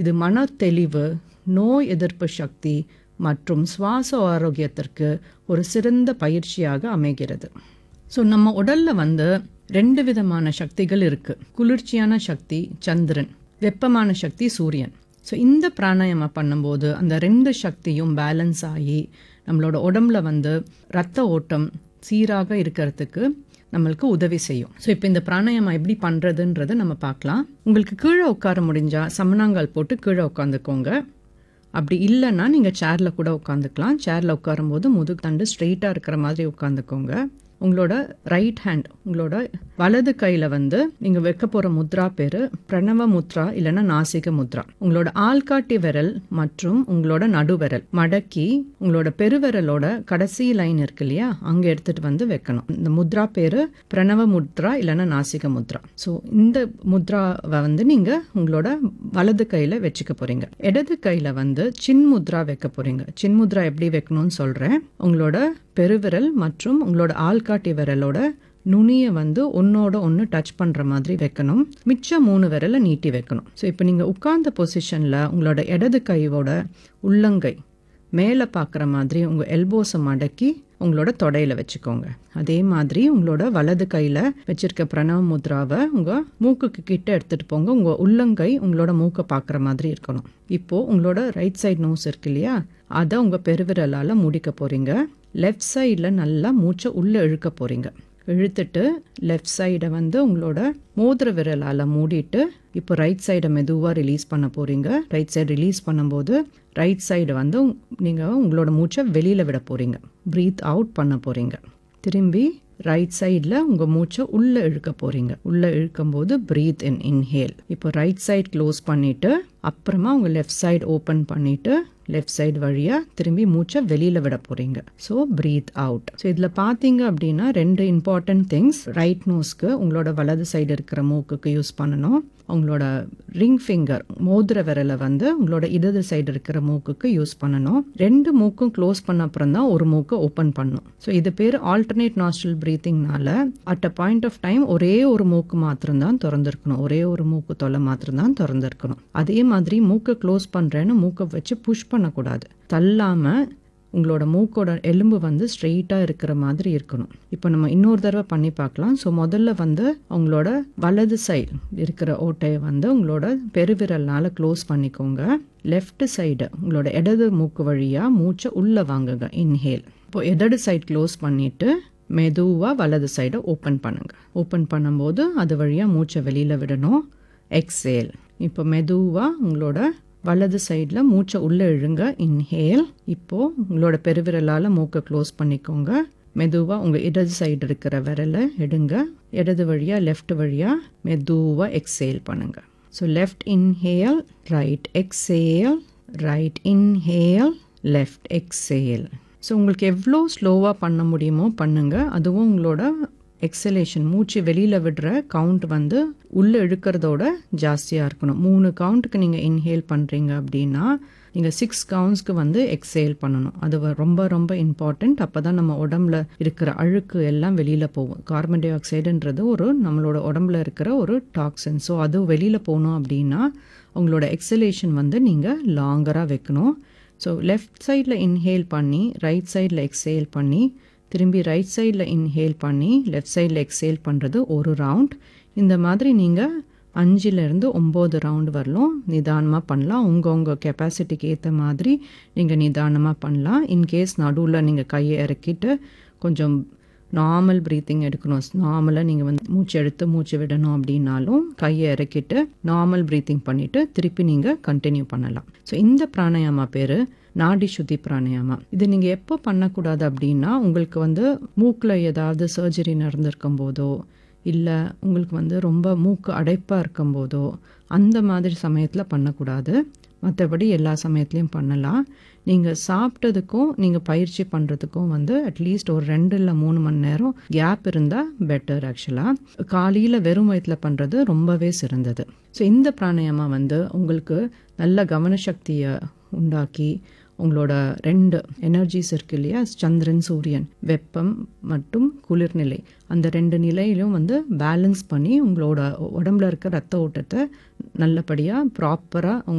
இது மன தெளிவு நோய் எதிர்ப்பு சக்தி மற்றும் சுவாச ஆரோக்கியத்திற்கு ஒரு சிறந்த பயிற்சியாக அமைகிறது ஸோ நம்ம உடல்ல வந்து ரெண்டு விதமான சக்திகள் இருக்கு குளிர்ச்சியான சக்தி சந்திரன் வெப்பமான சக்தி சூரியன் ஸோ இந்த பிராணாயாமா பண்ணும்போது அந்த ரெண்டு சக்தியும் பேலன்ஸ் ஆகி நம்மளோட உடம்புல வந்து ரத்த ஓட்டம் சீராக இருக்கிறதுக்கு நம்மளுக்கு உதவி செய்யும் ஸோ இப்போ இந்த பிராணாயாமா எப்படி பண்ணுறதுன்றதை நம்ம பார்க்கலாம் உங்களுக்கு கீழே உட்கார முடிஞ்சா சமணாங்கால் போட்டு கீழே உட்காந்துக்கோங்க அப்படி இல்லைன்னா நீங்கள் சேரில் கூட உட்காந்துக்கலாம் சேரில் உட்காரும்போது முதுகு தண்டு ஸ்ட்ரெயிட்டாக இருக்கிற மாதிரி உட்காந்துக்கோங்க உங்களோட ரைட் ஹேண்ட் உங்களோட வலது கையில் வந்து நீங்கள் வைக்க போகிற முத்ரா பேர் பிரணவ முத்ரா இல்லைன்னா நாசிக முத்ரா உங்களோட ஆள்காட்டி விரல் மற்றும் உங்களோட நடுவிரல் மடக்கி உங்களோட பெருவிரலோட கடைசி லைன் இருக்கு இல்லையா அங்கே எடுத்துட்டு வந்து வைக்கணும் இந்த முத்ரா பேர் பிரணவ முத்ரா இல்லைன்னா நாசிக முத்ரா ஸோ இந்த முத்ராவை வந்து நீங்கள் உங்களோட வலது கையில் வச்சுக்க போகிறீங்க இடது கையில் வந்து சின் முத்ரா வைக்க போகிறீங்க சின் முத்ரா எப்படி வைக்கணும்னு சொல்கிறேன் உங்களோட பெருவிரல் மற்றும் உங்களோட ஆள்காட்டி விரலோட நுனியை வந்து ஒன்னோட ஒன்று டச் பண்ணுற மாதிரி வைக்கணும் மிச்சம் மூணு விரலை நீட்டி வைக்கணும் ஸோ இப்போ நீங்கள் உட்கார்ந்த பொசிஷனில் உங்களோட இடது கையோட உள்ளங்கை மேலே பார்க்குற மாதிரி உங்கள் எல்போஸை மடக்கி உங்களோட தொடையில வச்சுக்கோங்க அதே மாதிரி உங்களோட வலது கையில் வச்சிருக்க பிரணவ முத்ராவை உங்கள் மூக்குக்கு கிட்ட எடுத்துகிட்டு போங்க உங்கள் உள்ளங்கை உங்களோட மூக்கை பார்க்குற மாதிரி இருக்கணும் இப்போது உங்களோட ரைட் சைடு நோஸ் இருக்கு இல்லையா அதை உங்கள் பெருவிரலால் முடிக்க போகிறீங்க லெஃப்ட் சைடில் நல்லா மூச்சை உள்ளே இழுக்க போகிறீங்க இழுத்துட்டு லெஃப்ட் சைடை வந்து உங்களோட மோதிர விரலால் மூடிட்டு இப்போ ரைட் சைடை மெதுவாக ரிலீஸ் பண்ண போகிறீங்க ரைட் சைடு ரிலீஸ் பண்ணும்போது ரைட் சைடு வந்து நீங்கள் உங்களோட மூச்சை வெளியில் விட போகிறீங்க ப்ரீத் அவுட் பண்ண போகிறீங்க திரும்பி ரைட் சைடில் உங்கள் மூச்சை உள்ளே இழுக்க போகிறீங்க உள்ளே இழுக்கும்போது ப்ரீத் இன் இன்ஹேல் இப்போ ரைட் சைடு க்ளோஸ் பண்ணிவிட்டு அப்புறமா உங்கள் லெஃப்ட் சைடு ஓப்பன் பண்ணிவிட்டு லெஃப்ட் சைடு வழியாக திரும்பி மூச்சை வெளியில் விட போகிறீங்க ஸோ ப்ரீத் அவுட் ஸோ இதில் பார்த்தீங்க அப்படின்னா ரெண்டு இம்பார்ட்டன்ட் திங்ஸ் ரைட் நோஸ்க்கு உங்களோட வலது சைடு இருக்கிற மூக்குக்கு யூஸ் பண்ணணும் உங்களோட ரிங் ஃபிங்கர் மோதிர விரலை வந்து உங்களோட இடது சைடு இருக்கிற மூக்குக்கு யூஸ் பண்ணணும் ரெண்டு மூக்கும் க்ளோஸ் பண்ண அப்புறம் தான் ஒரு மூக்கை ஓப்பன் பண்ணும் ஸோ இது பேர் ஆல்டர்னேட் நாஸ்ட்ரல் ப்ரீத்திங்னால at a point of time ஒரே ஒரு மூக்கு மாத்திரம்தான் திறந்திருக்கணும் ஒரே ஒரு மூக்கு தொலை மாத்திரம்தான் திறந்திருக்கணும் அதே மாதிரி மூக்கை க்ளோஸ் பண்ணுறேன்னு மூக்கை வச்சு புஷ் பண்ணக்கூடாது தள்ளாமல் உங்களோட மூக்கோட எலும்பு வந்து ஸ்ட்ரெயிட்டாக இருக்கிற மாதிரி இருக்கணும் இப்போ நம்ம இன்னொரு தடவை பண்ணி பார்க்கலாம் ஸோ முதல்ல வந்து உங்களோட வலது சைடு இருக்கிற ஓட்டையை வந்து உங்களோட பெருவிரல்னால க்ளோஸ் பண்ணிக்கோங்க லெஃப்ட் சைடு உங்களோட இடது மூக்கு வழியாக மூச்சை உள்ளே வாங்குங்க இன்ஹேல் இப்போ இடது சைடு க்ளோஸ் பண்ணிவிட்டு மெதுவாக வலது சைடை ஓப்பன் பண்ணுங்க ஓப்பன் பண்ணும்போது அது வழியாக மூச்சை வெளியில் விடணும் எக்ஸேல் இப்போ மெதுவாக உங்களோட வலது சைடில் மூச்சை உள்ளே இழுங்க இன்ஹேல் இப்போது உங்களோட பெருவிரலால் மூக்கை க்ளோஸ் பண்ணிக்கோங்க மெதுவாக உங்கள் இடது சைடு இருக்கிற விரலை எடுங்க இடது வழியாக லெஃப்ட் வழியாக மெதுவாக எக்ஸேல் பண்ணுங்க so left inhale right exhale right inhale left exhale so உங்களுக்கு எவ்வளோ ஸ்லோவாக பண்ண முடியுமோ பண்ணுங்க அதுவும் உங்களோட எக்ஸலேஷன் மூச்சு வெளியில் விடுற கவுண்ட் வந்து உள்ளே இழுக்கிறதோட ஜாஸ்தியாக இருக்கணும் மூணு கவுண்ட்டுக்கு நீங்கள் இன்ஹேல் பண்ணுறீங்க அப்படின்னா நீங்கள் சிக்ஸ் கவுண்ட்ஸ்க்கு வந்து எக்ஸேல் பண்ணணும் அது ரொம்ப ரொம்ப இம்பார்ட்டண்ட் அப்போ தான் நம்ம உடம்புல இருக்கிற அழுக்கு எல்லாம் வெளியில் போகும் கார்பன் டை ஆக்சைடுன்றது ஒரு நம்மளோட உடம்புல இருக்கிற ஒரு டாக்ஸின் ஸோ அது வெளியில் போகணும் அப்படின்னா உங்களோட எக்ஸலேஷன் வந்து நீங்கள் லாங்கராக வைக்கணும் ஸோ லெஃப்ட் சைடில் இன்ஹேல் பண்ணி ரைட் சைடில் எக்ஸேல் பண்ணி திரும்பி ரைட் சைடில் இன்ஹேல் பண்ணி லெஃப்ட் சைடில் எக்ஸேல் பண்ணுறது ஒரு ரவுண்ட் இந்த மாதிரி நீங்கள் அஞ்சுலேருந்து ஒம்பது ரவுண்டு வரலும் நிதானமாக பண்ணலாம் உங்கள் உங்கள் கெப்பாசிட்டிக்கு ஏற்ற மாதிரி நீங்கள் நிதானமாக பண்ணலாம் இன்கேஸ் நடுவில் நீங்கள் கையை இறக்கிட்டு கொஞ்சம் நார்மல் ப்ரீத்திங் எடுக்கணும் நார்மலாக நீங்கள் வந்து மூச்சு எடுத்து மூச்சு விடணும் அப்படின்னாலும் கையை இறக்கிட்டு நார்மல் ப்ரீத்திங் பண்ணிவிட்டு திருப்பி நீங்கள் கண்டினியூ பண்ணலாம் ஸோ இந்த பிராணாயாமா பேர் நாடி சுத்தி பிராணாயாமா இது நீங்கள் எப்போ பண்ணக்கூடாது அப்படின்னா உங்களுக்கு வந்து மூக்கில் ஏதாவது சர்ஜரி நடந்திருக்கும் போதோ இல்லை உங்களுக்கு வந்து ரொம்ப மூக்கு அடைப்பாக இருக்கும் போதோ அந்த மாதிரி சமயத்தில் பண்ணக்கூடாது மற்றபடி எல்லா சமயத்துலையும் பண்ணலாம் நீங்கள் சாப்பிட்டதுக்கும் நீங்கள் பயிற்சி பண்ணுறதுக்கும் வந்து அட்லீஸ்ட் ஒரு ரெண்டு இல்லை மூணு மணி நேரம் கேப் இருந்தால் பெட்டர் ஆக்சுவலாக காலையில் வெறும் வயிற்றில் பண்ணுறது ரொம்பவே சிறந்தது ஸோ இந்த பிராணாயாமா வந்து உங்களுக்கு நல்ல கவனசக்தியை உண்டாக்கி உங்களோட ரெண்டு எனர்ஜிஸ் இருக்கு இல்லையா சந்திரன் சூரியன் வெப்பம் மற்றும் குளிர்நிலை அந்த ரெண்டு நிலையிலும் வந்து பேலன்ஸ் பண்ணி உங்களோட உடம்புல இருக்க ரத்த ஓட்டத்தை நல்லபடியாக ப்ராப்பராக